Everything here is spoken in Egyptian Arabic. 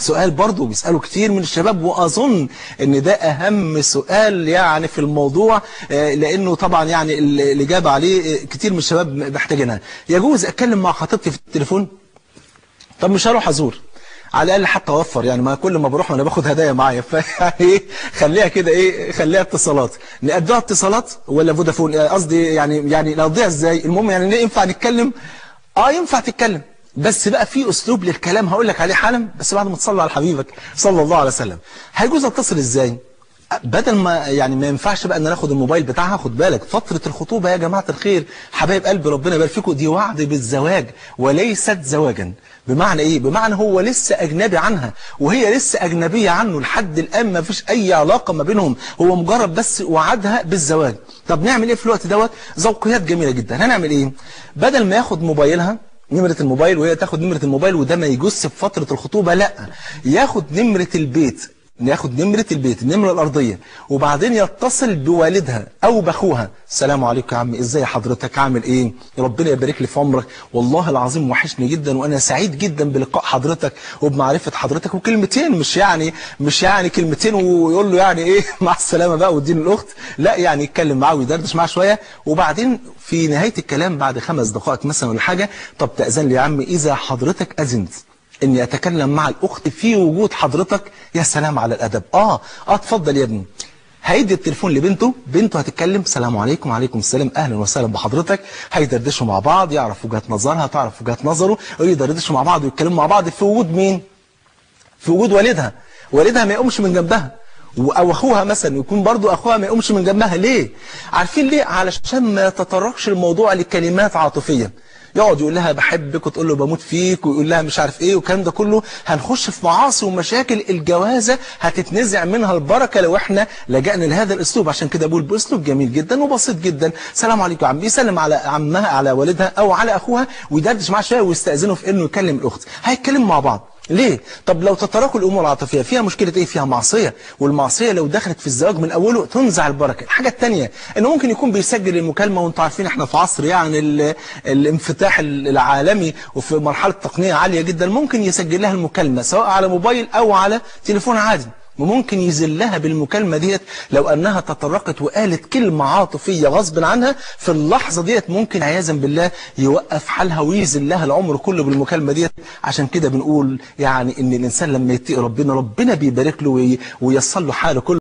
سؤال برضه بيسأله كتير من الشباب وأظن ان ده أهم سؤال يعني في الموضوع آه، لأنه طبعا يعني ال- الإجابة عليه آه، كتير من الشباب محتاجينها يجوز أتكلم مع خطيبتي في التليفون طب مش هروح أزور على الاقل حتى اوفر يعني ما كل ما بروح انا باخد هدايا معايا فيعني ايه خليها كده ايه خليها اتصالات نقضيها اتصالات ولا فودافون آه، قصدي يعني يعني نقضيها ازاي المهم يعني ليه ينفع نتكلم اه ينفع تتكلم بس بقى في اسلوب للكلام هقول لك عليه حالا بس بعد ما تصلي على حبيبك صلى الله عليه وسلم هيجوز اتصل ازاي بدل ما يعني ما ينفعش بقى ان أنا اخد الموبايل بتاعها خد بالك فترة الخطوبة يا جماعة الخير حبايب قلبي ربنا يبارك فيكم دي وعد بالزواج وليست زواجا بمعنى ايه بمعنى هو لسه اجنبي عنها وهي لسه اجنبية عنه لحد الان ما فيش اي علاقة ما بينهم هو مجرد بس وعدها بالزواج طب نعمل ايه في الوقت دوت ذوقيات جميلة جدا هنعمل ايه بدل ما ياخد موبايلها نمرة الموبايل وهي تاخد نمرة الموبايل وده ما يجوز في فترة الخطوبة لا ياخد نمرة البيت ياخد نمرة البيت النمرة الأرضية وبعدين يتصل بوالدها أو بأخوها السلام عليكم يا عم إزاي حضرتك عامل إيه ربنا يبارك لي في عمرك والله العظيم وحشني جدا وأنا سعيد جدا بلقاء حضرتك وبمعرفة حضرتك وكلمتين مش يعني مش يعني كلمتين ويقول له يعني إيه مع السلامة بقى واديني الأخت لا يعني يتكلم معاه ويدردش معاه شوية وبعدين في نهاية الكلام بعد خمس دقائق مثلا ولا حاجة طب تأذن لي يا عم إذا حضرتك أذنت اني اتكلم مع الاخت في وجود حضرتك يا سلام على الادب اه اه اتفضل يا ابني هيدي التليفون لبنته بنته هتتكلم السلام عليكم وعليكم السلام اهلا وسهلا بحضرتك هيدردشوا مع بعض يعرف وجهات نظرها تعرف وجهات نظره ويدردشوا مع بعض ويتكلموا مع بعض في وجود مين في وجود والدها والدها ما يقومش من جنبها و- او اخوها مثلا يكون برضو اخوها ما يقومش من جنبها ليه عارفين ليه علشان ما يتطرقش الموضوع لكلمات عاطفيه يقعد يقول لها بحبك وتقول له بموت فيك ويقول لها مش عارف ايه والكلام ده كله هنخش في معاصي ومشاكل الجوازه هتتنزع منها البركه لو احنا لجأنا لهذا الاسلوب عشان كده بقول باسلوب جميل جدا وبسيط جدا سلام عليكم يا عم يسلم على عمها على والدها او على اخوها ويدردش معاه شويه ويستاذنه في انه يكلم الاخت هيتكلموا مع بعض ليه؟ طب لو تطرقوا الامور العاطفيه فيها مشكله ايه؟ فيها معصيه والمعصيه لو دخلت في الزواج من اوله تنزع البركه، الحاجه الثانيه انه ممكن يكون بيسجل المكالمه وانتم عارفين احنا في عصر يعني ال- الانفتاح العالمي وفي مرحله تقنيه عاليه جدا ممكن يسجل لها المكالمه سواء على موبايل او على تليفون عادي وممكن يذلها بالمكالمة ديت لو أنها تطرقت وقالت كلمة عاطفية غصب عنها في اللحظة ديت ممكن عياذا بالله يوقف حالها ويذلها العمر كله بالمكالمة ديت عشان كده بنقول يعني إن الإنسان لما يتقي ربنا ربنا بيبارك له وي- وييسر له حاله كله